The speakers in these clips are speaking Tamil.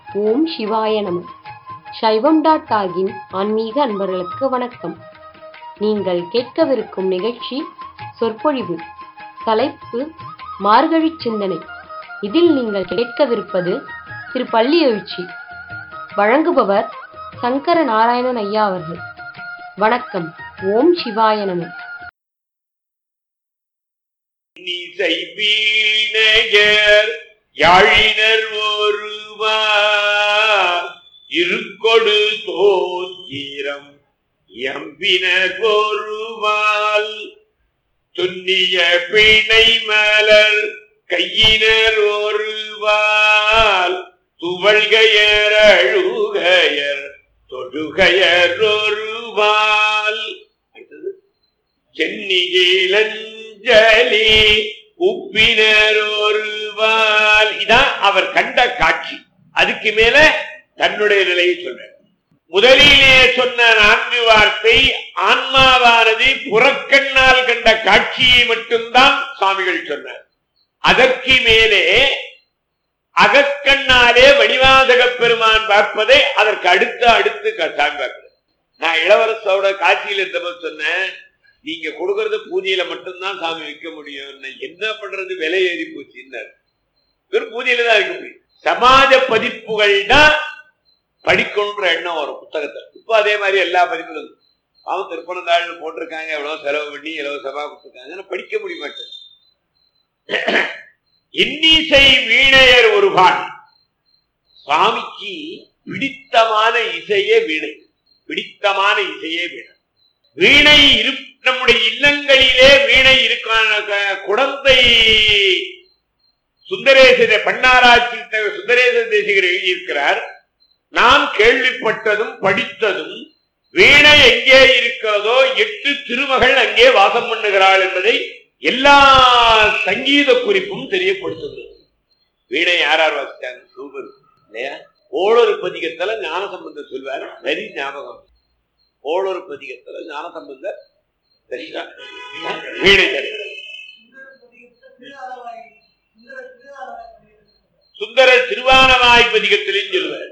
ஓம் சிவாய நம சைவம் டாட் ஆகின் ஆன்மீக அன்பர்களுக்கு வணக்கம் நீங்கள் கேட்கவிருக்கும் நிகழ்ச்சி சொற்பொழிவு தலைப்பு மார்கழி சிந்தனை இதில் நீங்கள் கேட்கவிருப்பது திரு பள்ளி எழுச்சி வழங்குபவர் சங்கர நாராயணன் ஐயா அவர்கள் வணக்கம் ஓம் சிவாய நம இசை வீணையர் யாழினர் ஒருவார் இருக்கொடு தோத்திரம் எம்பினர் ஒருவால் துன்னிய பிணை மலர் கையினர் ஒருவால் துவள்கையர் அழுகையர் தொழுகையர் ஒருவால் அடுத்தது சென்னியிலஞ்சலி உப்பினர் ஒருவால் இதான் அவர் கண்ட காட்சி அதுக்கு மேல தன்னுடைய நிலையை சொல்றார் முதலிலே சொன்ன நான்கு வார்த்தை ஆன்மாவானது புறக்கண்ணால் கண்ட காட்சியை மட்டும்தான் சுவாமிகள் சொன்னார் அதற்கு மேலே அகக்கண்ணாலே மணிவாசக பெருமான் பார்ப்பதை அதற்கு அடுத்து அடுத்து க- சாமி பார்க்கிறார் நான் இளவரசோட காட்சியில் இருந்தபோது சொன்னேன் நீங்க கொடுக்கறது பூஜையில மட்டும்தான் சாமி வைக்க முடியும் நான் என்ன பண்றது விலை ஏறி போச்சுன்னாரு வெறும் பூஜையில தான் வைக்க முடியும் சமாஜ பதிப்புகள் தான் படிக்கணுன்ற எண்ணம் வரும் புத்தகத்தை இப்போ அதே மாதிரி எல்லா பதிப்புகளும் அவன் திருப்பணந்தாள் போட்டிருக்காங்க எவ்வளவு செலவு பண்ணி இலவசமா கொடுத்துருக்காங்க ஆனா படிக்க முடிய மாட்டேன் இன்னிசை வீணையர் ஒருபான் சுவாமிக்கு பிடித்தமான இசையே வீணை பிடித்தமான இசையே வீணை வீணை இரு நம்முடைய இல்லங்களிலே வீணை இருக்க குடந்தை சுந்தரேச பன்னாராட்சி சுந்தரேச தேசிகர் எழுதியிருக்கிறார் நாம் கேள்விப்பட்டதும் படித்ததும் வீணை எங்கே இருக்கிறதோ எட்டு திருமகள் அங்கே வாசம் பண்ணுகிறாள் என்பதை எல்லா சங்கீத குறிப்பும் தெரியப்படுத்துகிறது வீணை யார் யார் வாசித்தாங்க சூப்பர் இல்லையா ஓழொரு பதிகத்துல ஞானசம்பந்தர் சொல்வார் வரி ஞாபகம் ஓழொரு பதிகத்துல ஞானசம்பந்தர் சரிங்களா? வீணை தருகிறார் சுந்தர திருவானவாய் பதிகத்திலையும் சொல்லுவார்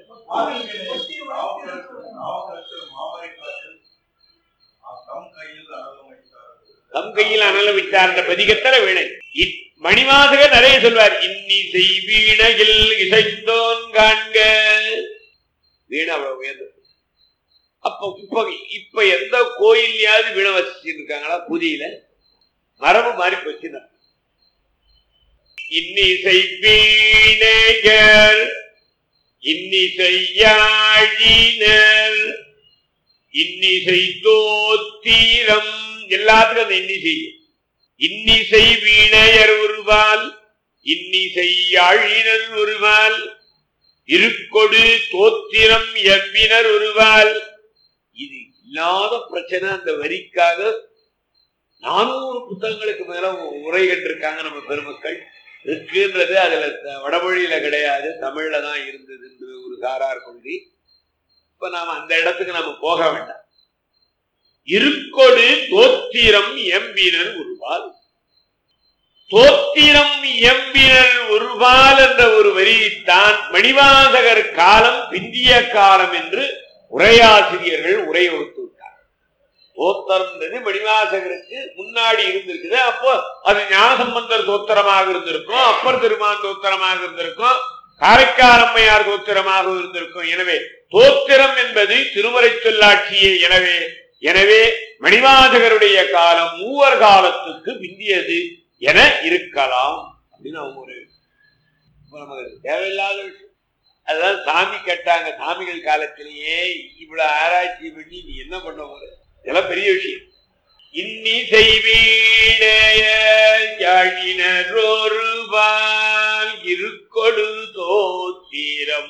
தம் கையில் அனல விட்டார் அந்த பதிகத்துல வீணை இ- மணிவாசகர் நிறைய சொல்வார் இன்னிசை வீணையில் இசைத்தோன் காண்க வீணை அவ்வளவு உயர்ந்தது அப்ப இப்ப இப்ப எந்த கோயில்லையாவது வீணை வச்சிட்டு இருக்காங்களா புதியில மரபு மாறி போச்சுன்னா இன்னிசை வீணையர் இன்னிசை யாழினர் இன்னிசை தோத்திரம் எல்லாத்துக்கும் அந்த இன்னிசை இன்னிசை வீணையர் ஒருவால் இன்னிசை யாழினர் ஒருவால் இருக்கொடு தோத்திரம் எவ்வினர் ஒருவால் இது இல்லாத பிரச்சனை அந்த வரிக்காக நானூறு புத்தகங்களுக்கு மேல உரை கண்டிருக்காங்க நம்ம பெருமக்கள் இருக்குன்றது அதுல த- வடமொழியில கிடையாது தமிழ்ல தான் இருந்தது என்று ஒரு சாரார் கொள்கை இப்ப நாம அந்த இடத்துக்கு நாம போக வேண்டாம் இருக்கொடு தோத்திரம் எம்பினர் உருவால் தோத்திரம் எம்பினர் உருவால் என்ற ஒரு வரியில்தான் மணிவாசகர் காலம் பிந்திய காலம் என்று உரையாசிரியர்கள் உரை வகுத்து விட்டார் தோத்திரம்ன்றது மணிவாசகருக்கு முன்னாடி இருந்திருக்குது அப்போ அது ஞானசம்பந்தர் தோத்திரமாக இருந்திருக்கும் அப்பர் திருமான் தோத்திரமாக இருந்திருக்கும் காரைக்காரம்மையார் தோத்திரமாக இருந்திருக்கும் எனவே தோத்திரம் என்பது திருமறை சொல்லாட்சியே எனவே எனவே மணிவாசகருடைய காலம் மூவர் காலத்துக்கு பிந்தியது என இருக்கலாம் அப்படின்னு அவங்க ஒரு இப்ப நமக்கு தேவையில்லாத விஷயம் அதுதான் சாமி கேட்டாங்க சாமிகள் காலத்திலேயே இவ்வளவு ஆராய்ச்சி பண்ணி நீ என்ன பண்ண போற இதெல்லாம் பெரிய விஷயம் இன்னி செய்வீழையினொருவால் இருக்கொடு தோத்திரம்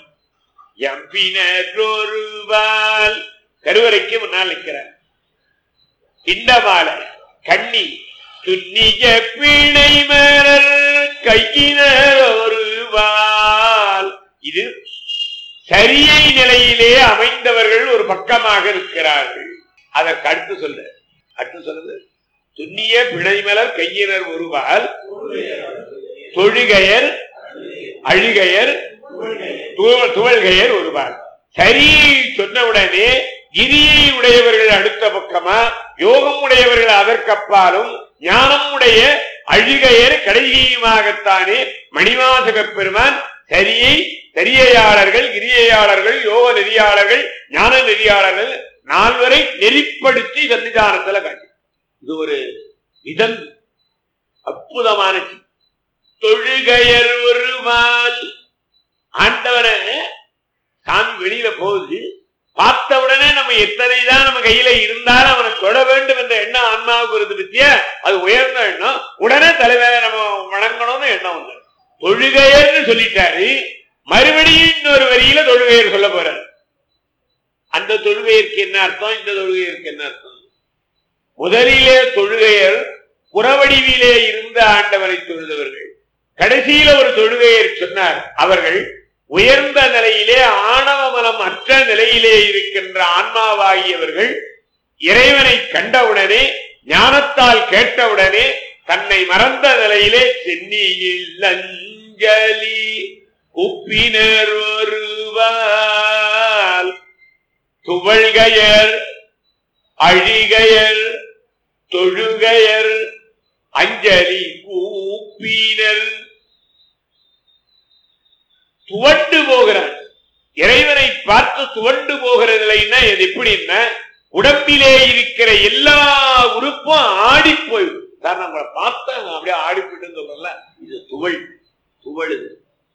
எம்பினொருவால் கருவறைக்கு முன்னால் நிற்கிறார் இண்டமாலை கண்ணி துன்னிய பிணை மலர் கையினர் ஒருவால் இது சரியை நிலையிலே அமைந்தவர்கள் ஒரு பக்கமாக இருக்கிறார்கள் அதற்கு அடுத்து சொல்ல அடுத்து சொல்லுது துன்னிய பிணைமலர் கையினர் ஒருவால் தொழுகையர் அழுகையர் துவ- துவள்கையர் ஒருவர் சரி சொன்ன உடனே கிரியை உடையவர்கள் அடுத்த பக்கமா யோகம் உடையவர்கள் அதற்கப்பாலும் ஞானம் உடைய அழுகையர் கடைசியுமாகத்தானே மணிவாசக பெருமான் சரியை சரியையாளர்கள் கிரியையாளர்கள் யோக நெறியாளர்கள் ஞான நெறியாளர்கள் நால்வரை நெறிப்படுத்தி சன்னிதானத்துல காட்டி இது ஒரு இதன் அற்புதமான செய்தி. தொழுகையர் ஒருவால் ஆண்டவரை சாமி வெளியில போகுது பார்த்த உடனே நம்ம எத்தனை தான் நம்ம கையில இருந்தாலும் அவனை தொட வேண்டும் என்ற எண்ணம் ஆன்மாவுக்கு வருது பத்தியா அது உயர்ந்த எண்ணம் உடனே தலைவரை நம்ம வணங்கணும்னு எண்ணம் வந்து தொழுகையர்னு சொல்லிட்டாரு மறுபடியும் இன்னொரு வரியில தொழுகையர் சொல்ல போறாரு அந்த தொழுகையருக்கு என்ன அர்த்தம் இந்த தொழுகையருக்கு என்ன அர்த்தம் முதலிலே தொழுகையர் புறவடிவிலே இருந்த ஆண்டவரை தொழுதவர்கள் கடைசியில ஒரு தொழுகையர் சொன்னார் அவர்கள் உயர்ந்த நிலையிலே ஆணவ மலம் அற்ற நிலையிலே இருக்கின்ற ஆன்மாவாகியவர்கள் இறைவனை கண்டவுடனே ஞானத்தால் கேட்டவுடனே தன்னை மறந்த நிலையிலே சென்னியில் அஞ்சலி உப்பினர் ஒருவால் துவள்கையர் அழிகையர் தொழுகையர் அஞ்சலி கூப்பினர் துவண்டு போகிறான் இறைவனை பார்த்து துவண்டு போகிற நிலைன்னா இது எப்படின்னா உடம்பிலே இருக்கிற எல்லா உறுப்பும் ஆடி போயிடும் சார் நம்மளை பார்த்தா அப்படியே ஆடி போயிட்டு சொல்றல இது துவள் துவழுது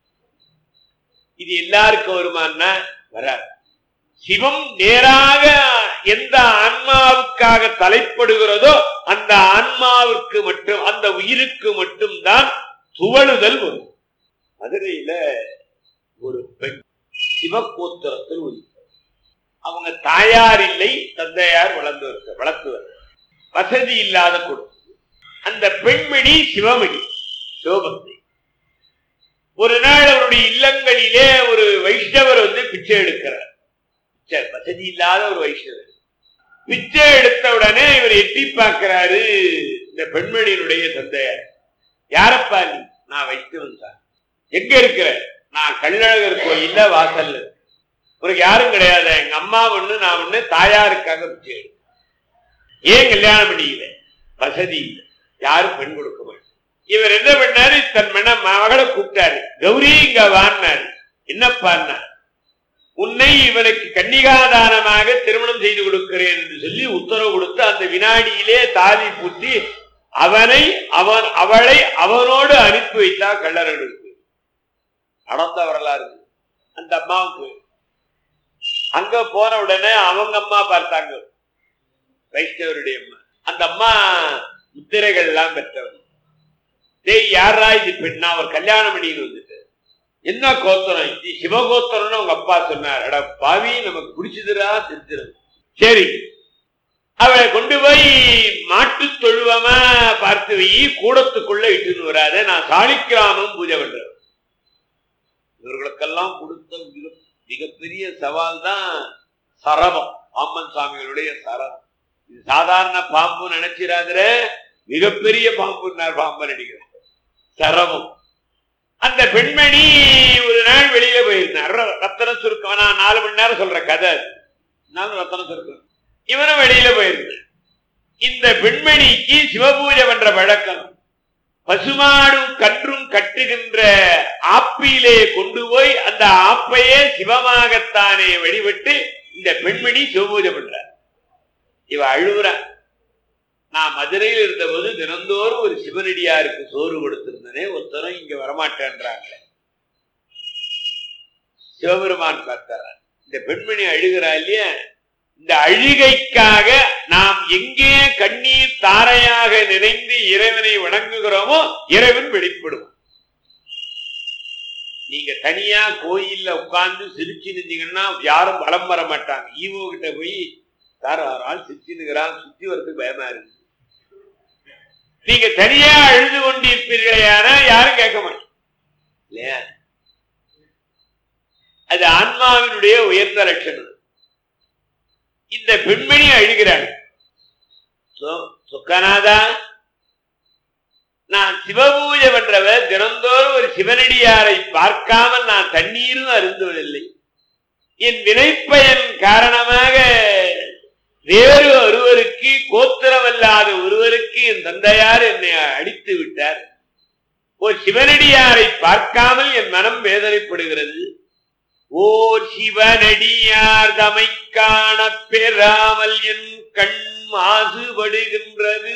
இது எல்லாருக்கும் வருமானா வராது சிவம் நேராக எந்த ஆன்மாவுக்காக தலைப்படுகிறதோ அந்த ஆன்மாவுக்கு மட்டும் அந்த உயிருக்கு மட்டும்தான் துவழுதல் வரும் மதுரையில ஒரு பெண் சிவகோத்திரத்தில் உயிர் அவங்க தாயார் இல்லை தந்தையார் வளர்ந்து வருக வளர்த்து வருக வசதி இல்லாத குடும்பம் அந்த பெண்மணி சிவமணி சிவபக்தி ஒரு நாள் அவருடைய இல்லங்களிலே ஒரு வைஷ்ணவர் வந்து பிச்சை எடுக்கிறார் பிச்சை, வசதி இல்லாத ஒரு வைஷ்ணவர் பிச்சை எடுத்த உடனே இவர் எட்டி பார்க்கிறாரு இந்த பெண்மணியினுடைய தந்தையார் யாரப்பா நீ நான் வைஷ்ணவன் சார் எங்க இருக்கிற நான் கள்ளழகர் கோயில்ல வாசல்ல இருக்கேன். உனக்கு யாரும் கிடையாது எங்க அம்மா ஒண்ணு நான் ஒண்ணு தாயாருக்காக பிச்சை எடுக்கிறேன். ஏன் கல்யாணம் பண்ணிக்கல வசதி இல்லை யாரும் பெண் கொடுக்க மாட்டேன் இவர் என்ன பண்ணாரு தன் மன மகளை கூப்பிட்டாரு கௌரி இங்க வான்னாரு என்னப்பான்னா உன்னை இவனுக்கு கன்னிகாதானமாக திருமணம் செய்து கொடுக்கிறேன் என்று சொல்லி உத்தரவு கொடுத்து அந்த வினாடியிலே தாலி பூத்தி அவனை அவன் அவளை அவனோடு அனுப்பி வைத்தா கள்ளர்களுக்கு நடந்த வரலாறு அந்த அம்மாவுக்கு அங்க போன உடனே அவங்க அம்மா பார்த்தாங்க வைஷ்ணவருடைய அம்மா அந்த அம்மா முத்திரைகள் எல்லாம் பெற்றவன் டேய் யாரா இது பெண் நான் ஒரு கல்யாணம் பண்ணிட்டு வந்துட்டு என்ன கோத்திரம் இது சிவகோத்திரம்னு உங்க அப்பா சொன்னார் அட பாவி நமக்கு பிடிச்சதுரா திருத்திரம் சரி அவளை கொண்டு போய் மாட்டு தொழுவமா பார்த்து வை கூடத்துக்குள்ள இட்டுன்னு வராத நான் சாலிக்கிராமம் பூஜை பண்றேன் இவர்களுக்கெல்லாம் கொடுத்த மிக மிகப்பெரிய சவால் தான் சரபம் பாம்பன் சாமிகளுடைய சரம் இது சாதாரண பாம்பு நினைச்சிராதுற மிகப்பெரிய பாம்பு பாம்பன் நடிக்கிறேன் சரபம் அந்த பெண்மணி ஒரு நாள் வெளியில போயிருந்தார் ர- ரத்தன சுருக்கம் நான் நாலு மணி நேரம் சொல்ற கதை அது. நானும் ரத்தன சுருக்கம் இவனும் வெளியில போயிருந்தான் இந்த பெண்மணிக்கு சிவபூஜை பண்ற வழக்கம் பசுமாடும் கன்றும் கட்டுகின்ற ஆப்பிலே கொண்டு போய் அந்த ஆப்பையே சிவமாகத்தானே வழிபட்டு இந்த பெண்மணி சிவபூஜை பண்றார் இவ அழுகுறா நான் மதுரையில் இருந்தபோது தினந்தோறும் ஒரு சிவனடியாருக்கு சோறு கொடுத்திருந்தனே ஒருத்தரும் இங்க வரமாட்டேன்றாங்க சிவபெருமான் பார்த்தார் இந்த பெண்மணி அழுகிறா இல்லையா இந்த அழுகைக்காக நாம் எங்கே கண்ணீர் தாரையாக நினைந்து இறைவனை வணங்குகிறோமோ இறைவன் வெளிப்படும் நீங்க தனியா கோயில்ல உட்கார்ந்து சிரிச்சு நின்றீங்கன்னா யாரும் வலம் வர மாட்டாங்க ஈவோ கிட்ட போய் சார் ஒரு ஆள் சிரிச்சுனுங்கிறான் சுத்தி வரதுக்கு பயமா இருக்கு நீங்க தனியா அழுது கொண்டிருப்பீர்களேயானா யாரும் கேட்க மாட்டாங்க இல்லையா அது ஆன்மாவினுடைய உயர்ந்த லட்சணம் இந்த பெண்மணி அழுகிறாள் சொ- சொக்கநாதா நான் சிவபூஜை பண்றவர் தினந்தோறும் ஒரு சிவனடியாரை பார்க்காமல் நான் தண்ணீரும் அருந்துவதில்லை என் வினைப்பயன் காரணமாக வேறு ஒருவருக்கு கோத்திரமல்லாத ஒருவருக்கு என் தந்தையார் என்னை அடித்து விட்டார் ஒரு சிவனடியாரை பார்க்காமல் என் மனம் வேதனைப்படுகிறது ஓர் சிவனடியார் தமை காண பெறாமல் என் கண் மாசுபடுகின்றது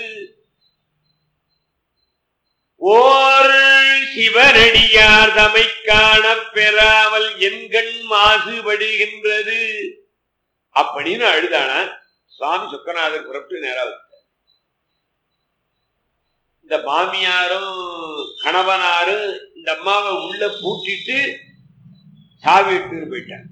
ஓர் சிவனடியார் தமை காண பெறாமல் என் கண் மாசுபடுகின்றது அப்படின்னு அழுதானா சுவாமி சுக்கநாதர் புறப்பட்டு நேரா வந்தார். இந்த மாமியாரும் கணவனாரும் இந்த அம்மாவை உள்ள பூட்டிட்டு சாவி எடுத்துட்டு போயிட்டாங்க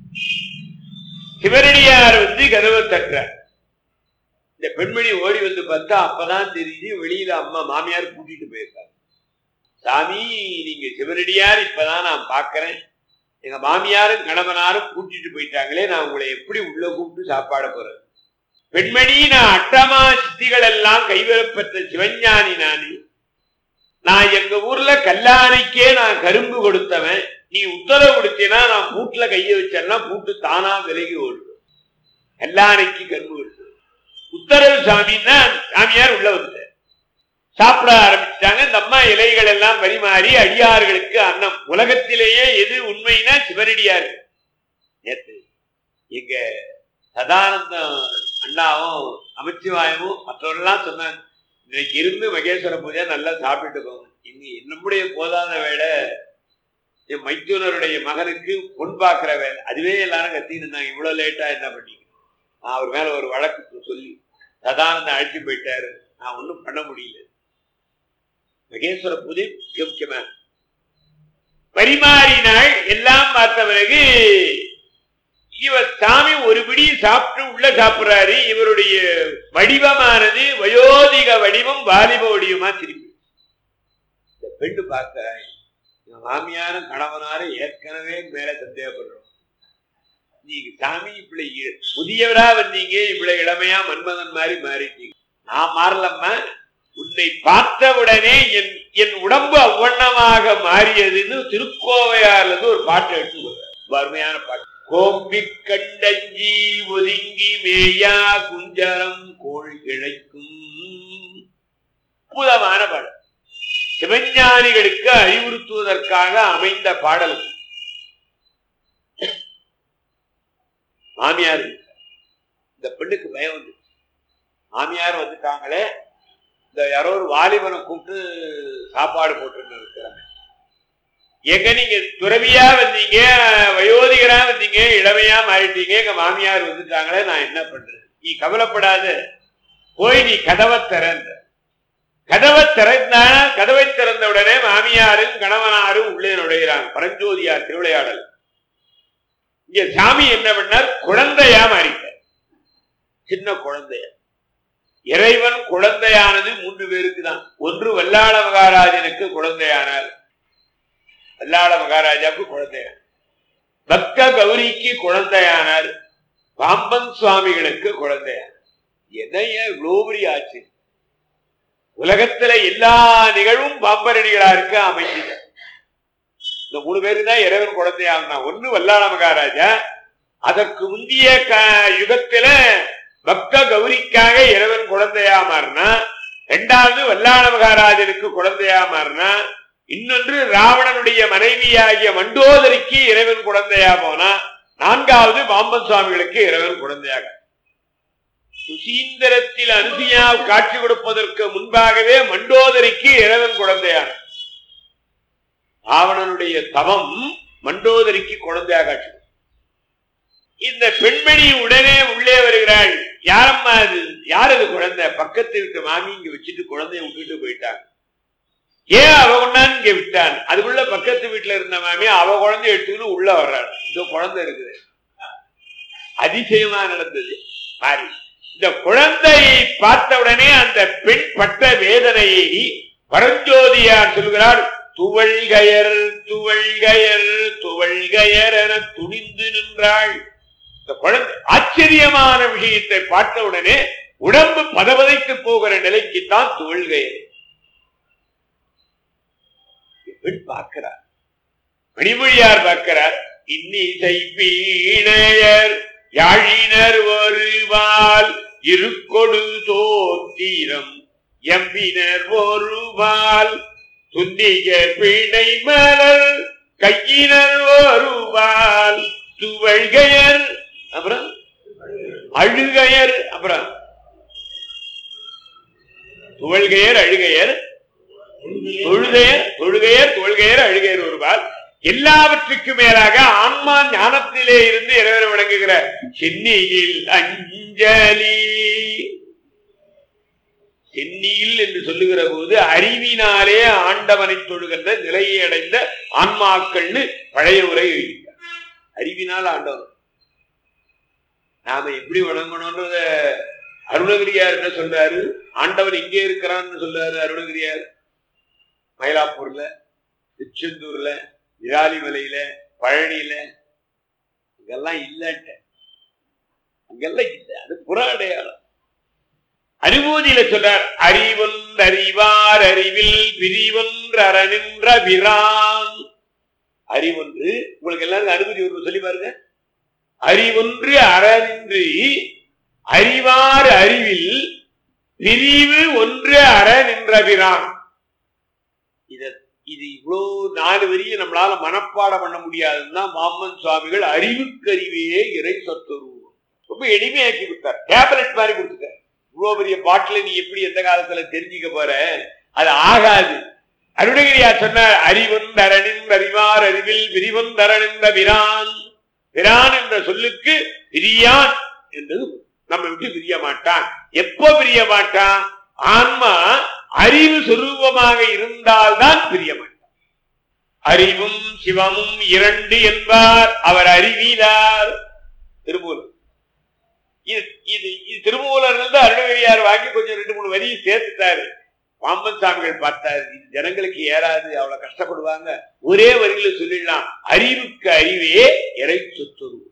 சிவனடியார் வந்து கதவை தட்டுறார் இந்த பெண்மணி ஓடி வந்து பார்த்தா அப்பதான் தெரியுது வெளியில அம்மா மாமியார் கூட்டிட்டு போயிருக்காங்க சாமி நீங்க சிவனடியார் இப்பதான் நான் பார்க்கிறேன் எங்க மாமியாரும் கணவனாரும் கூட்டிட்டு போயிட்டாங்களே நான் உங்களை எப்படி உள்ள கூப்பிட்டு சாப்பாட போறேன் பெண்மணி நான் அட்டமா சித்திகள் எல்லாம் கைவரப்பெற்ற சிவஞானி நானு நான் எங்க ஊர்ல கல்லாணைக்கே நான் கரும்பு கொடுத்தவன் நீ உத்தரவு கொடுத்தீனா நான் பூட்டுல கைய வச்சேன்னா பூட்டு தானா விலகி ஓடும் கல்லாணைக்கு கரும்பு கொடுத்து உத்தரவு சாமின்னா சாமியார் உள்ள வந்துட்டார் சாப்பிட ஆரம்பிச்சிட்டாங்க இந்த அம்மா இலைகள் எல்லாம் பரிமாறி அடியார்களுக்கு அன்னம் உலகத்திலேயே எது உண்மைனா சிவனடியார் நேத்து எங்க சதானந்தம் அண்ணாவும் அமைச்சிவாயமும் மற்றவர்கள்லாம் சொன்னாங்க இன்னைக்கு இருந்து மகேஸ்வர பூஜை நல்லா சாப்பிட்டு போகும் இனி நம்முடைய போதாத வேலை என் மைத்தூனருடைய மகனுக்கு பொன் பார்க்கிற வேலை அதுவே எல்லாரும் கத்தின்னு இருந்தாங்க இவ்வளவு லேட்டா என்ன பண்ணீங்க நான் அவர் மேல ஒரு வழக்கு சொல்லி சதானந்தம் அழைச்சி போயிட்டாரு நான் ஒண்ணும் பண்ண முடியல மகேஸ்வர பூஜை முக்கிய முக்கியமான பரிமாறினாள் எல்லாம் பார்த்த பிறகு இவர் சாமி ஒரு பிடி சாப்பிட்டு உள்ள சாப்பிடுறாரு இவருடைய வடிவமானது வயோதிக வடிவம் வாலிப வடிவமா திரும்பி இந்த பெண்ணு பார்க்கிறாய் எங்க மாமியாரும் கணவனாரும் ஏற்கனவே மேல சந்தேகப்படுறோம் நீங்க சாமி இப்படி இ- முதியவரா வந்தீங்க இவ்வளவு இளமையா மன்மதன் மாதிரி மாறிட்டீங்க நான் மாறலம்மா உன்னை பார்த்தவுடனே என் என் உடம்பு அவ்வண்ணமாக மாறியதுன்னு திருக்கோவையார்ல ஒரு பாட்டு எடுத்து சொல்றார். ரொம்ப அருமையான பாட்டு கோம்பி கண்டஞ்சி ஒதுங்கி மேயா குஞ்சரம் கோள் இழைக்கும் அற்புதமான பாடல் சிவஞானிகளுக்கு அறிவுறுத்துவதற்காக அமைந்த பாடல் மாமியார் இந்த பெண்ணுக்கு பயம் வந்து மாமியார் வந்துட்டாங்களே இந்த யாரோ ஒரு வாலிபனை கூப்பிட்டு சாப்பாடு போட்டு இருக்கிறாங்க எங்க நீங்க துறவியா வந்தீங்க வயோதிகரா வந்தீங்க இளமையா மாறிட்டீங்க எங்க மாமியார் வந்துட்டாங்களே நான் என்ன பண்றது நீ கவலைப்படாத போய் நீ கதவை திறந்த கதவை திறந்தா கதவை திறந்த உடனே மாமியாரும் கணவனாரும் உள்ளே நுழைகிறாங்க பரஞ்சோதியார் திருவிளையாடல் இங்க சாமி என்ன பண்ணார் குழந்தையா மாறிட்டார் சின்ன குழந்தைய இறைவன் குழந்தையானது மூன்று பேருக்கு தான் ஒன்று வல்லாள மகாராஜனுக்கு குழந்தையானார் வல்லாள மகாராஜாவுக்கு குழந்தையானார் பக்த கௌரிக்கு குழந்தையானார் பாம்பன் சுவாமிகளுக்கு குழந்தையானார் என்னைய இவ்வளவு பெரிய ஆச்சு உலகத்துல எல்லா நிகழ்வும் பாம்பரடிகளாருக்கு அமைஞ்சது இந்த மூணு பேருக்கு தான் இறைவன் குழந்தையானா ஒண்ணு வல்லாள மகாராஜா அதற்கு முந்தைய க- யுகத்துல பக்த கௌரிக்காக இறைவன் குழந்தையா மாறினா இரண்டாவது வல்லாள மகாராஜனுக்கு குழந்தையா மாறினா இன்னொன்று ராவணனுடைய மனைவியாகிய மண்டோதரிக்கு இறைவன் குழந்தையா போனா நான்காவது பாம்பன் சுவாமிகளுக்கு இறைவன் குழந்தையாக சுசீந்திரத்தில் அனுசியா காட்சி கொடுப்பதற்கு முன்பாகவே மண்டோதரிக்கு இறைவன் குழந்தையான ராவணனுடைய தவம் மண்டோதரிக்கு குழந்தையாக காட்சி கொடுத்தது. இந்த பெண்மணி உடனே உள்ளே வருகிறாள் யாரம்மா அது யார் அது குழந்தை பக்கத்து வீட்டு மாமி இங்க வச்சுட்டு குழந்தைய விட்டுட்டு போயிட்டாங்க ஏன் அவ கொண்டாந்து இங்க விட்டான் அதுக்குள்ள பக்கத்து வீட்டுல இருந்த மாமி அவ குழந்தைய எடுத்துக்கிட்டு உள்ள வர்றாள் இதோ குழந்தை இருக்குது அதிசயமா நடந்தது மாறி இந்த குழந்தையை பார்த்த உடனே அந்த பெண் பட்ட வேதனையை பரஞ்சோதியார் சொல்கிறார் துவள்கயர் துவள்கயர் துவள்கயர் என துணிந்து நின்றாள் இந்த குழந்தை ஆச்சரியமான விஷயத்தை பார்த்த உடனே உடம்பு பதவதைத்து போகிற நிலைக்குத்தான் துவள்கயர் பெண் பார்க்கிறார் மணிமொழியார் பார்க்கிறார் இன்னிசை வீணையர் யாழினர் ஒருவால் இருக்கொடு தோத்திரம் எம்பினர் ஒருவால் துன்னிக பிணை மலர் கையினர் ஒருவால் துவழ்கையர் அப்புறம் அழுகையர் அப்புறம் துவழ்கையர் அழுகையர் தொழுகையர் தொழுகையர் தொழுகையர் அழுகையர் ஒருவால் எல்லாவற்றுக்கும் மேலாக ஆன்மா ஞானத்திலே இருந்து இறைவனை வணங்குகிற சென்னியில் அஞ்சலி சென்னியில் என்று சொல்லுகிற போது அறிவினாலே ஆண்டவனை தொழுகின்ற நிலையை அடைந்த ஆன்மாக்கள்னு பழைய உரை எழுதிட்டார் அறிவினால் ஆண்டவன் நாம எப்படி வணங்கணும்ன்றத அருணகிரியார் என்ன சொல்றாரு ஆண்டவன் இங்கே இருக்கிறான்னு சொல்றாரு அருணகிரியார் மயிலாப்பூர்ல திருச்செந்தூர்ல விராலிமலையில பழனியில இங்கெல்லாம் இல்லட்ட அங்கெல்லாம் இல்ல அது புற அடையாளம் அனுபூதியில சொல்றார் அறிவொன்றறிவார் அறிவில் பிரிவொன்று அறநின்ற பிரான் அறிவொன்று உங்களுக்கு எல்லாரும் அனுமதி ஒரு சொல்லி பாருங்க அறிவொன்று அறநின்று அறிவார் அறிவில் பிரிவு ஒன்று அற நின்ற பிரான் இத இது இவ்வளவு நாலு வரியை நம்மளால மனப்பாடம் பண்ண முடியாதுன்னா மாமன் சுவாமிகள் அறிவுக்கறிவே இறை சொத்துருவம் ரொம்ப எளிமையாக்கி விட்டார் டேப்லெட் மாதிரி கொடுத்துட்டார் இவ்வளவு பெரிய பாட்டில நீ எப்படி எந்த காலத்துல தெரிஞ்சுக்க போற அது ஆகாது அருணகிரியார் சொன்னார் அறிவொன்றரணின் அறிவார் அறிவில் விரிவொன்றரணிந்த பிரான் பிரான் என்ற சொல்லுக்கு பிரியான் என்றது நம்ம விட்டு பிரிய மாட்டான் எப்போ பிரிய மாட்டான் ஆன்மா அறிவு சுரூபமாக இருந்தால்தான் பிரிய மாட்டான் அறிவும் சிவமும் இரண்டு என்பார் அவர் அறிவிலார் திருமூலர் இது இது இது திருமூலர் இருந்து அருணகிரியார் வாங்கி கொஞ்சம் ரெண்டு மூணு வரியை சேர்த்துட்டாரு பாம்பன் சாமிகள் பார்த்தாரு இது ஜனங்களுக்கு ஏறாது அவ்வளவு கஷ்டப்படுவாங்க ஒரே வரியில சொல்லிடலாம் அறிவுக்கு அறிவே இறை சொத்துருவோம்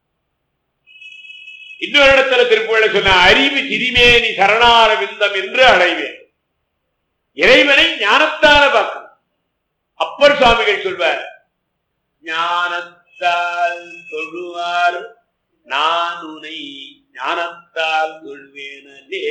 இன்னொரு இடத்துல திருப்புகழ சொன்ன அறிவு சிறிமேனி சரணார விந்தம் என்று அடைவேன் இறைவனை ஞானத்தால பார்க்கணும் அப்பர் சுவாமிகள் சொல்வார் ஞானத்தால் தொழுவார் நான் உனை ஞானத்தால் தொழுவேனே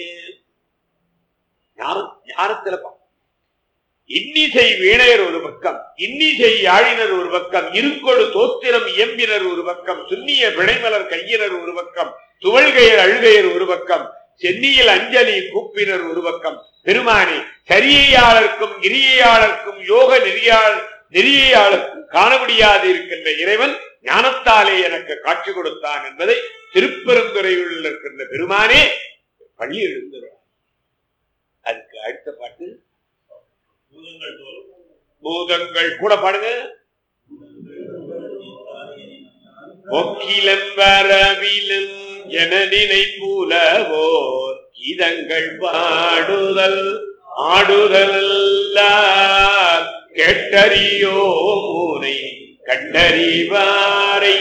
ஞான- ஞானத்துல பார்க்கணும். இன்னிசை வீணையர் ஒரு பக்கம் இன்னிசை யாழினர் ஒரு பக்கம் இருக்கொடு தோத்திரம் இயம்பினர் ஒரு பக்கம் சுன்னிய பிணைமலர் கையினர் ஒரு பக்கம் துவழ்கையர் அழுகையர் ஒரு பக்கம் சென்னியில் அஞ்சலி கூப்பினர் ஒரு பக்கம் பெருமானி சரியையாளருக்கும் கிரியையாளருக்கும் யோக நெறியாள் நெறியாளருக்கும் காண முடியாது இருக்கின்ற இறைவன் ஞானத்தாலே எனக்கு காட்சி கொடுத்தான் என்பதை திருப்பெருந்துறையில் இருக்கின்ற பெருமானே பள்ளி எழுந்துகிறார் அதுக்கு அடுத்த பாட்டு பூதங்கள் கூட பாடுங்க ஒக்கிலன் வரவிலும் ஜனனினை புலவோர் கீதங்கள் பாடுதல் ஆடுதல் கேட்டறியோ மூனை கண்டறிவாரை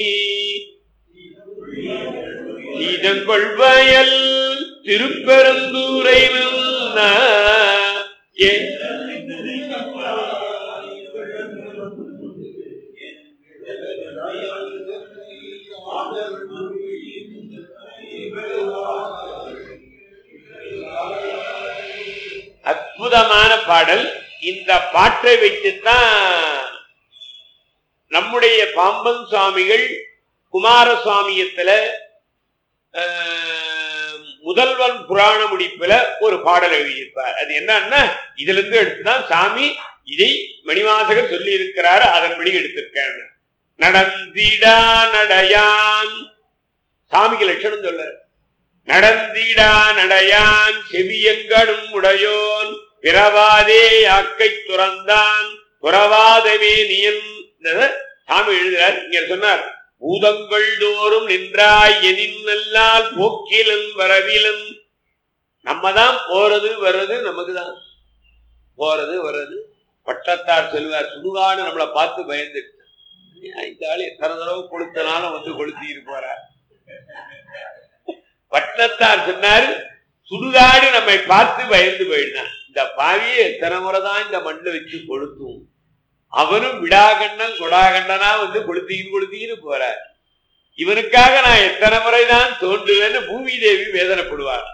இதங்கொள்வயல் திருப்பெருந்தூரை நின்ன ஏ அற்புதமான பாடல் இந்த பாட்டை வைத்துத்தான் நம்முடைய பாம்பன் சுவாமிகள் குமாரசுவாமியத்துல ஆஹ், முதல்வன் புராண முடிப்புல ஒரு பாடல் எழுதியிருப்பார் அது என்னன்னா இதுல இருந்து எடுத்துதான் சாமி இதை மணிவாசகர் சொல்லி இருக்கிறாரு அதன்படி எடுத்திருக்காரு நடந்திடா நடையான் சாமிக்கு லட்சணம் சொல்ல நடந்திடா நடையான் செவியங்கடும் உடையோன் பிறவாதே யாக்கை துறந்தான் துறவாதவே நியன் சாமி எழுதுறார் இங்க சொன்னார் பூதங்கள் தோறும் நின்றாய் எனின் நல்லால் போக்கிலும் வரவிலும் நம்ம தான் போறது வர்றது நமக்கு தான் போறது வர்றது பட்டத்தார் செல்வார் சுடுகாடு நம்மளை பார்த்து பயந்துட்டு இந்த ஆள் எத்தனை தடவை கொளுத்தனாலும் வந்து கொளுத்திட்டு போறார் பட்டத்தார் சொன்னார் சுடுகாடு நம்மை பார்த்து பயந்து போயிடுதான் இந்த இந்த பாவியை எத்தனை முறைதான் இந்த மண்ணில் வச்சு கொளுத்தும் அவனும் விடாகண்ணன் கொடாகண்ணனா வந்து கொளுத்திக்கின்னு கொளுத்திக்கின்னு போறார் இவனுக்காக நான் எத்தனை முறைதான் தோன்றுவேன்னு பூமி தேவி வேதனைப்படுவார்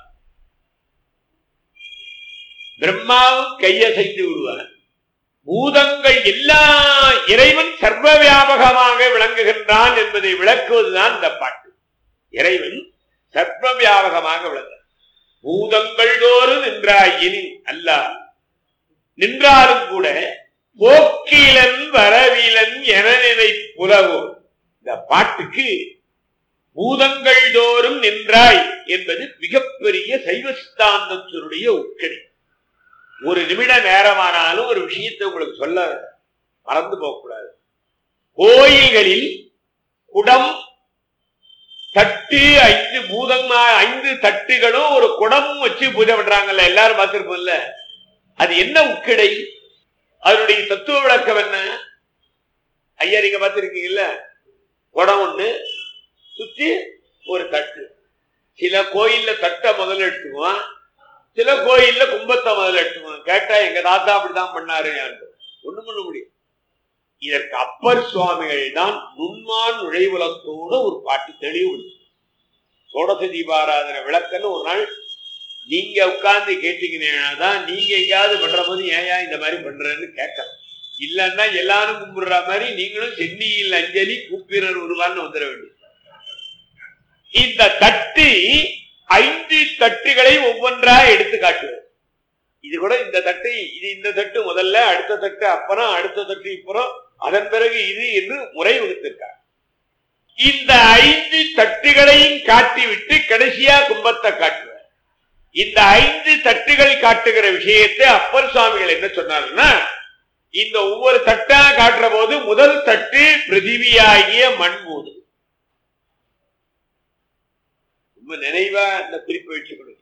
பிரம்மாவும் கையசைத்து விடுவார் பூதங்கள் எல்லா இறைவன் சர்வ வியாபகமாக விளங்குகின்றான் என்பதை விளக்குவதுதான் இந்த பாட்டு இறைவன் சர்வ வியாபகமாக விளங்க பூதங்கள் தோறும் நின்றாய் இனி அல்ல நின்றாலும் கூட போக்கிலன் வரவிலன் என நினை புலவோ இந்த பாட்டுக்கு பூதங்கள் தோறும் நின்றாய் என்பது மிகப்பெரிய சைவ சித்தாந்தத்தினுடைய உட்கடி ஒரு நிமிட நேரமானாலும் ஒரு விஷயத்தை உங்களுக்கு சொல்ல மறந்து போகக்கூடாது கோயில்களில் குடம் தட்டு ஐந்து பூதமா ஐந்து தட்டுகளும் ஒரு குடமும் வச்சு பூஜை பண்றாங்கல்ல எல்லாரும் பார்த்திருப்போம்ல அது என்ன உக்கிடை அதனுடைய தத்துவ விளக்கம் என்ன ஐயா நீங்க பார்த்திருக்கீங்கல்ல குடம் ஒண்ணு சுத்தி ஒரு தட்டு சில கோயில்ல தட்டை முதல்ல எடுத்துக்குவான் சில கோயில்ல கும்பத்தை முதல்ல எடுத்துக்குவான் கேட்டா எங்க தாத்தா அப்படிதான் பண்ணாரு ஒண்ணும் பண்ண முடியும் இதற்கு அப்பர் சுவாமிகள் தான் நுண்மான் நுழைவுலத்தோடு ஒரு பாட்டு தெளிவு சோடச தீபாராதனை விளக்கன்னு ஒரு நாள் நீங்க உட்கார்ந்து கேட்டீங்கன்னா தான் நீங்க எங்கேயாவது பண்ற போது ஏயா இந்த மாதிரி பண்றேன்னு கேட்கலாம் இல்லைன்னா எல்லாரும் கும்பிடுற மாதிரி நீங்களும் சென்னியில் அஞ்சலி கூப்பினர் உருவான்னு வந்துட வேண்டும் இந்த தட்டு ஐந்து தட்டுகளை ஒவ்வொன்றா எடுத்து காட்டுவது இது கூட இந்த தட்டு இது இந்த தட்டு முதல்ல அடுத்த தட்டு அப்புறம் அடுத்த தட்டு இப்புறம் அதன் பிறகு இது என்று முறை வகுத்திருக்கார் இந்த ஐந்து தட்டுகளையும் காட்டிவிட்டு கடைசியா கும்பத்தை காட்டுவார் இந்த ஐந்து தட்டுகள் காட்டுகிற விஷயத்தை அப்பர் சுவாமிகள் என்ன சொன்னாருன்னா இந்த ஒவ்வொரு தட்டா காட்டுற போது முதல் தட்டு பிருத்திவியாகிய மண்பூது ரொம்ப நினைவா இந்த குறிப்பு வச்சுக்கணும்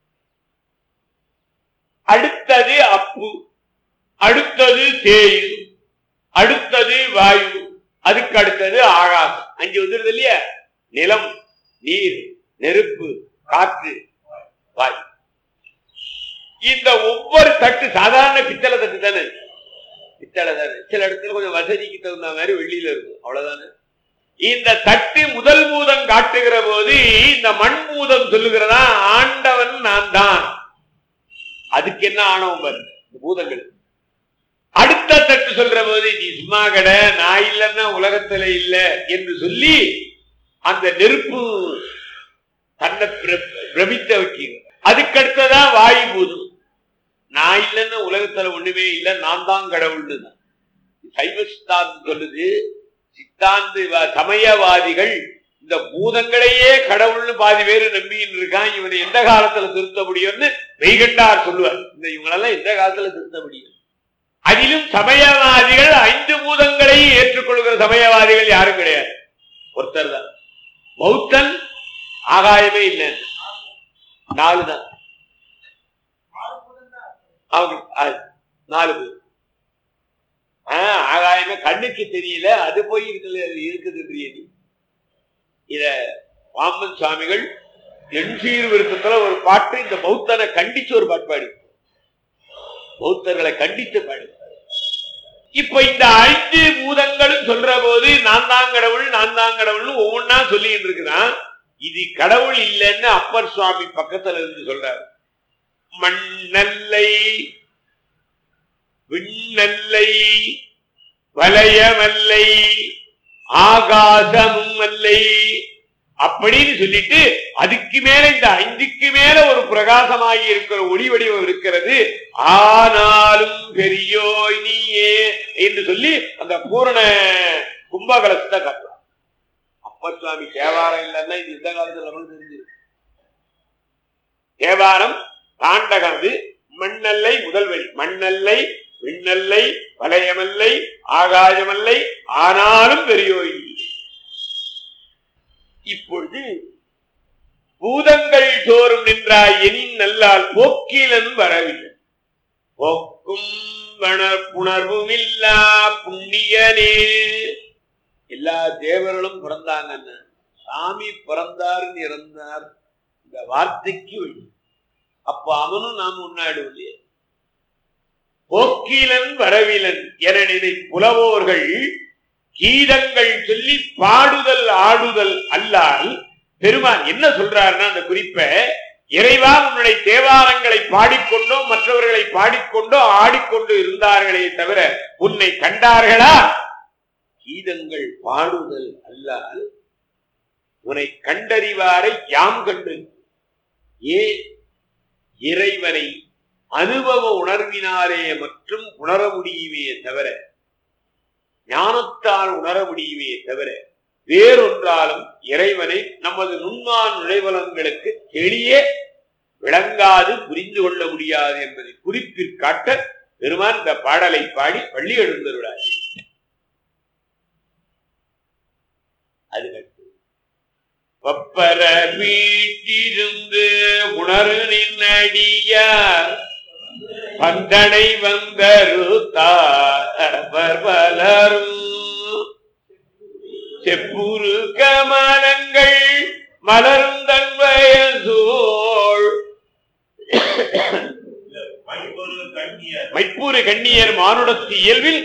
அடுத்தது அப்பு அடுத்தது தேயு அடுத்தது வாயு அதுக்கு அடுத்தது ஆகாசம் அஞ்சு வந்துருது இல்லையா நிலம் நீர் நெருப்பு காற்று வாயு இந்த ஒவ்வொரு தட்டு சாதாரண பித்தளை தட்டு தானே பித்தளை தானே சில இடத்துல கொஞ்சம் வசதிக்கு தகுந்த மாதிரி வெள்ளியில இருக்கும் அவ்வளவுதானே இந்த தட்டு முதல் பூதம் காட்டுகிற போது இந்த மண் பூதம் சொல்லுகிறதா ஆண்டவன் நான் தான் அதுக்கு என்ன ஆணவம் பாரு இந்த பூதங்கள் அடுத்த தட்டு சொல்ற போது நீ சும்மா கடை நான் இல்லைன்னா உலகத்துல இல்ல என்று சொல்லி அந்த நெருப்பு தன்னை பிர- பிரமித்த வைக்கிறது அதுக்கு அடுத்ததான் வாயு பூதம் நான் இல்லைன்னா உலகத்துல ஒண்ணுமே இல்லை நான் தான் கடவுள்னு தான் சைவ சித்தாந்தம் சொல்லுது சித்தாந்த வ- சமயவாதிகள் இந்த பூதங்களையே கடவுள்னு பாதி பேரு நம்பின்னு இருக்கான் இவனை எந்த காலத்துல திருத்த முடியும்னு வெய்கண்டார் சொல்லுவார் இந்த இவங்களெல்லாம் எந்த காலத்துல திருத்த முடியும் அதிலும் சமயவாதிகள் ஐந்து பூதங்களையும் ஏற்றுக்கொள்கிற சமயவாதிகள் யாரும் கிடையாது ஒருத்தர் தான் பௌத்தன் ஆகாயமே இல்லை நாலு தான் அவங்க ஆ, நாலு பேர் ஆஹ் ஆகாயமே கண்ணுக்கு தெரியல அது போய் இருக்குது இருக்குது தெரியுது இத வாமன் சுவாமிகள் எண்சீர் விருத்தத்துல ஒரு பாட்டு இந்த பௌத்தனை கண்டிச்சு ஒரு பாட்டு பாடி பௌத்தர்களை கண்டித்து பாடு இப்ப இந்த ஐந்து பூதங்களும் சொல்ற போது நான் தான் கடவுள் நான் தான் கடவுள்னு ஒவ்வொன்னா சொல்லிட்டு இருக்கிறான் இது கடவுள் இல்லைன்னு அப்பர் சுவாமி பக்கத்துல இருந்து சொல்றாரு மண்ணல்லை விண்ணல்லை வலயமல்லை ஆகாசமும் அல்லை அப்படின்னு சொல்லிட்டு அதுக்கு மேல இந்த ஐந்துக்கு மேல ஒரு பிரகாசமாகி இருக்கிற ஒளி வடிவம் இருக்கிறது ஆனாலும் பெரியோய் நீயே என்று சொல்லி அந்த பூரண கும்பகலத்தை காட்டுறான் அப்பர் சுவாமி தேவாரம் இல்லைன்னா இது இந்த காலத்துல நமக்கு தெரிஞ்சிருக்கு தேவாரம் தாண்டகம் அது மண்ணல்லை முதல் வழி மண்ணல்லை விண்ணல்லை வலயமல்லை ஆகாயமல்லை ஆனாலும் பெரியோய் நீ. இப்பொழுது பூதங்கள் தோறும் நின்றாய் எனின் நல்லால் போக்கிலன் வரவில்லை போக்கும் வன- புணர்வுமில்லா புண்ணியனே எல்லா தேவர்களும் பிறந்தாங்கன்னு சாமி பிறந்தாருன்னு இறந்தார் இந்த வார்த்தைக்கு வழி அப்ப அவனும் நாம முன்னாடி இல்லையே போக்கிலன் வரவிலன் என நினை புலவோர்கள் கீதங்கள் சொல்லி பாடுதல் ஆடுதல் அல்லால் பெருமான் என்ன சொல்றாருன்னா அந்த குறிப்பை இறைவா உன்னுடைய தேவாரங்களை பாடிக்கொண்டோ மற்றவர்களை பாடிக்கொண்டோ ஆடிக்கொண்டு இருந்தார்களே தவிர உன்னை கண்டார்களா கீதங்கள் பாடுதல் அல்லால் உன்னை கண்டறிவாரை யாம் கண்டு ஏ இறைவனை அனுபவ உணர்வினாலே மற்றும் உணர முடியுமே தவிர ஞானத்தால் உணர முடியுமே தவிர வேறொன்றாலும் இறைவனை நமது நுண்மான் நுழைவலங்களுக்கு தெளிய விளங்காது புரிந்து கொள்ள முடியாது என்பதை குறிப்பிற்காட்ட பெருமான் இந்த பாடலை பாடி பள்ளி எழுந்துள்ளார் அது கட்டு பப்பர வீட்டிருந்து உணரு நின்னடியார் பந்தனை வந்தருத்தார் பலரும் செப்புரு கமலங்கள் மலரும் தன்வயசோள் மைப்பூரு கண்ணியர் மானுடத்து இயல்பில்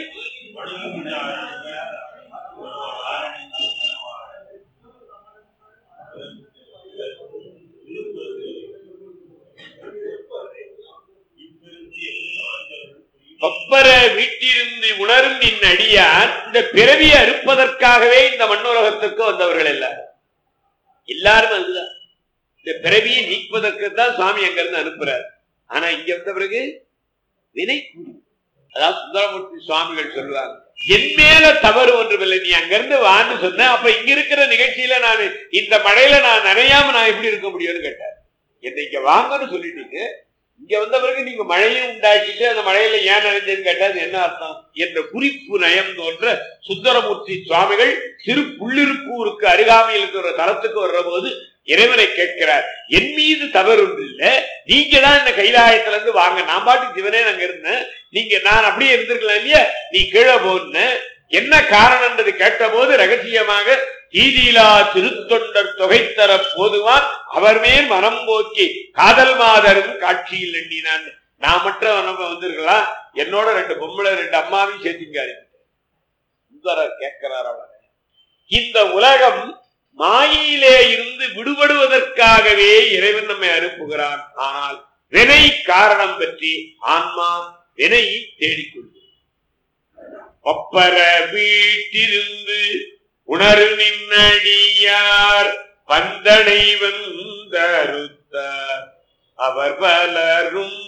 பப்பர வீட்டிலிருந்து உணரும் நின் அடியார் இந்த பிறவியை அறுப்பதற்காகவே இந்த மண்ணுலகத்துக்கு வந்தவர்கள் எல்லாரும் எல்லாரும் அதுதான் இந்த பிறவியை நீக்குவதற்கு தான் சுவாமி அங்க இருந்து அனுப்புறார் ஆனா இங்க வந்த பிறகு வினை கூலி அதாவது சுந்தரமூர்த்தி சுவாமிகள் சொல்லுவாங்க என் மேல தவறு ஒன்றுமில்லை நீ அங்கிருந்து வான்னு சொன்ன அப்ப இங்க இருக்கிற நிகழ்ச்சியில நான் இந்த மழையில நான் நனையாம நான் எப்படி இருக்க முடியும்னு கேட்டார் என்னை இங்க வாங்கன்னு சொல்லிட்டீங்க இங்க வந்த பிறகு நீங்க மழையும் உண்டாக்கிட்டு அந்த மழையில ஏன் நனைஞ்சதுன்னு கேட்டா அது என்ன அர்த்தம் என்ற குறிப்பு நயம் தோன்ற சுந்தரமூர்த்தி சுவாமிகள் சிறு புள்ளிருப்பூருக்கு அருகாமையில் இருக்கிற தளத்துக்கு வர்ற போது இறைவனை கேட்கிறார் என் மீது தவறு ஒன்று இல்ல நீங்க தான் இந்த கைலாயத்துல இருந்து வாங்க நான் பாட்டு சிவனே அங்க இருந்தேன் நீங்க நான் அப்படியே இருந்திருக்கலாம் இல்லையா நீ கீழே போன என்ன காரணம்ன்றது கேட்ட போது ரகசியமாக தீதியிலா திருத்தொண்டர் தொகை தர போதுவான் அவர் மேல் மனம் போக்கி காதல் மாதரும் காட்சியில் எண்ணினான் நான் மட்டும் நம்ம வந்திருக்கலாம் என்னோட ரெண்டு பொம்பளை ரெண்டு அம்மாவையும் சேர்த்துங்காரு சுந்தரர் கேட்கிறார் அவரை இந்த உலகம் மாயிலே இருந்து விடுபடுவதற்காகவே இறைவன் நம்மை அனுப்புகிறான் ஆனால் வினை காரணம் பற்றி ஆன்மா வினையை தேடிக்கொள்ளும் ஒப்பர வீட்டிலிருந்து உணரு நின்னடியார் பந்தனை வந்தருத்தார் அவர் பலரும்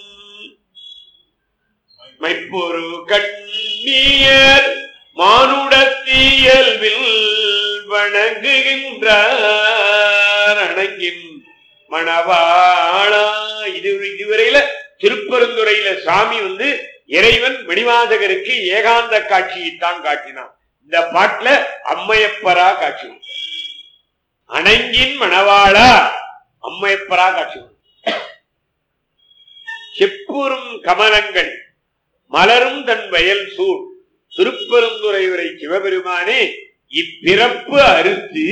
மைப்பொரு கண்ணியர் மானுடத்தியல்பில் வணங்குகின்றார் அணங்கின் மணவாளா இது இதுவரையில திருப்பெருந்துறையில சாமி வந்து இறைவன் மணிவாசகருக்கு ஏகாந்த காட்சியைத்தான் காட்டினான் இந்த பாட்டுல அம்மையப்பரா காட்சி அணங்கின் மணவாளா அம்மையப்பரா காட்சி செப்புறும் கமலங்கள் மலரும் தன் வயல் சூழ் திருப்பெருந்துறை உரை சிவபெருமானே இப்பிறப்பு அறுத்து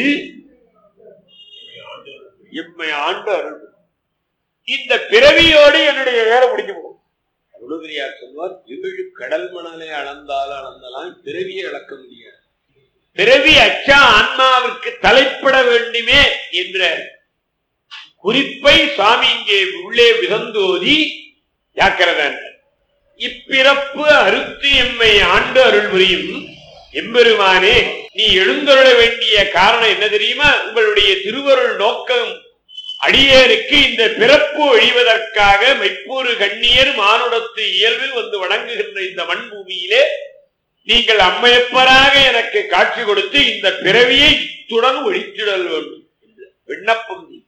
எம்மை ஆண்டு அருள் இந்த பிறவியோடு என்னுடைய வேலை முடிஞ்சு போகும் அருணகிரியார் சொல்வார் இவிழு கடல் மணலை அளந்தால் அளந்தலாம் பிறவியை அளக்க முடியாது பிறவி அச்சா ஆன்மாவிற்கு தலைப்பட வேண்டுமே என்ற குறிப்பை சுவாமி இங்கே உள்ளே விதந்தோதி ஜாக்கிரதான் இப்பிறப்பு அறுத்து எம்மை ஆண்டு அருள் புரியும் எம்பெருமானே நீ எழுந்தருள வேண்டிய காரணம் என்ன தெரியுமா உங்களுடைய திருவருள் நோக்கம் அடியேருக்கு இந்த பிறப்பு ஒழிவதற்காக மெய்ப்பூறு கண்ணியர் மானுடத்து இயல்பில் வந்து வணங்குகின்ற இந்த மண் பூமியிலே நீங்கள் அம்மையப்பராக எனக்கு காட்சி கொடுத்து இந்த பிறவியை இத்துடன் ஒழித்திடல் வேண்டும் என்று விண்ணப்பம் நீ